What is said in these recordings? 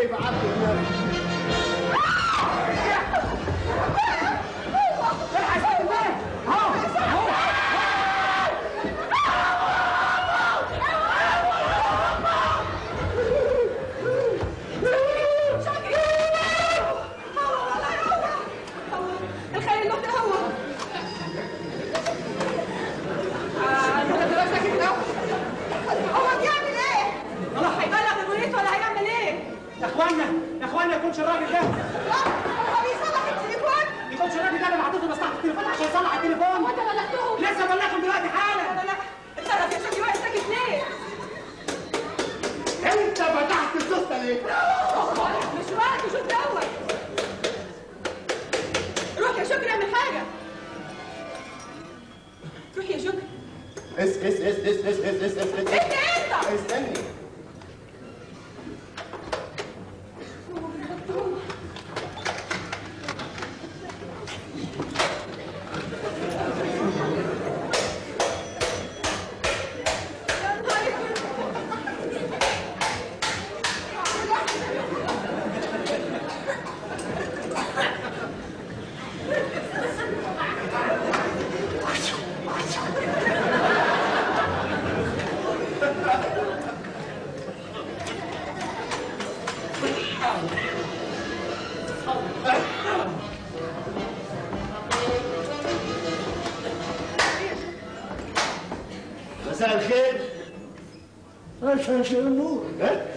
ايه بعت النبي الخير اللي هو آه، انت دلوقتي ساكت أهو. هو بيعمل ايه؟ هيبلغ البوليس ولا هيعمل ايه؟ يا اخوانا يا اخوانا يكونش الراجل ده هو بيصلح التليفون يكونش الراجل ده اللي بعتوه مصلحه التليفون عشان يصلح التليفون وانت بلغتهم لسه بلغهم دلوقتي حالا لا لا اتصرف يا شوقي واقف ساكت ليه؟ انت فتحت السوسته ليه؟ مش وقت شوف دوت روح يا شكري اعمل حاجة روح يا شكري اس اس اس اس اس اس اس اس انت انت استني يا نهار اسود. مساء الخير مساء النور ها؟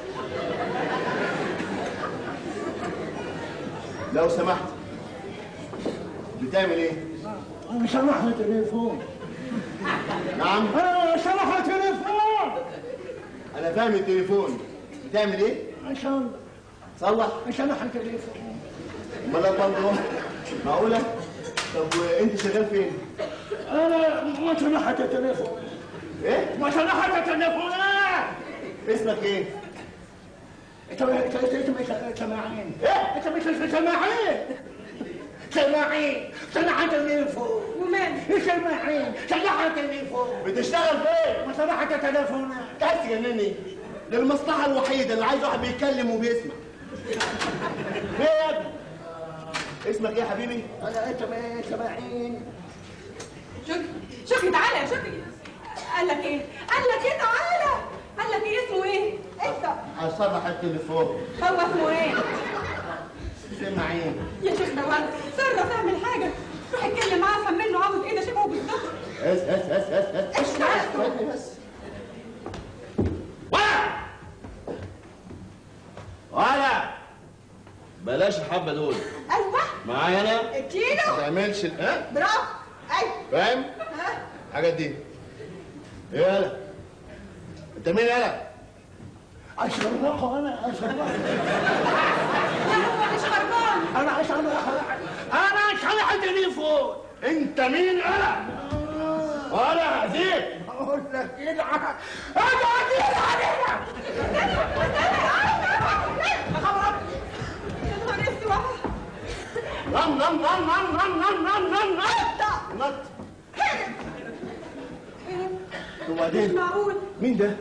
لو سمحت بتعمل ايه؟ انا سمح تليفون نعم انا سمح تليفون انا فاهم التليفون بتعمل ايه؟ عشان صلح سمح تليفون امال برضه معقوله؟ طب وانت شغال فين؟ انا ما سمحت تليفون ايه؟ ما سمحت تليفون اسمك ايه؟ انت انت انت مش سامعين ايه؟ انت مش سامعين سامعين سمحت تليفون ومال سامعين سمحت تليفون بتشتغل فين؟ ما سمحت تليفون انت عايز تجنني؟ دي المصلحة الوحيدة اللي عايز واحد بيتكلم وبيسمع. ايه يا ابني؟ اسمك ايه يا حبيبي؟ انا انت ما سامعين شكري شكري تعالى يا شكري قال لك ايه؟ قال لك ايه تعالى قال لك ايه اسمه ايه؟ انت هصلح التليفون. هو اسمه ايه؟ سمع ايه؟ يا شيخ دوان صرف اعمل حاجة روح اتكلم معاه افهم منه عاوز ايه ده شبهه بالظبط اس اس اس اس اس ايش معناته؟ استني بس. ولا ولا بلاش الحبه دول ايوه معايا انا ما اديله تعملش ال- ها؟ برافو ايوه فاهم؟ ها الحاجات دي. ايه يالا؟ انت مين يالا؟ اشربه انا اشربه لا هو مش خربان انا اشربه انا سمح تليفون انت مين يالا؟ ولا هديك اقول لك يلعن انا عديل علينا يا خبر أبيض. يا نهار اسود نم نم نم نم نم نم نم نم نم نط مش وبعدين معقول مين ده؟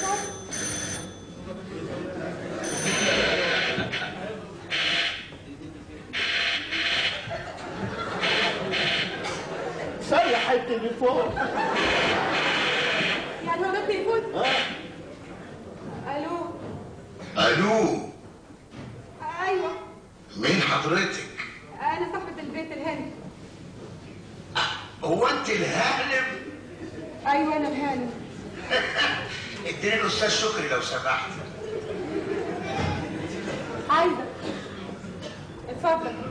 صلح التليفون يعني هو ده التليفون ها الو الو ايوه مين حضرتك انا صاحبة البيت الهاني هو انت الهانم ايوه انا الهاني اديني الاستاذ شكري لو سمحت عايزة اتفضل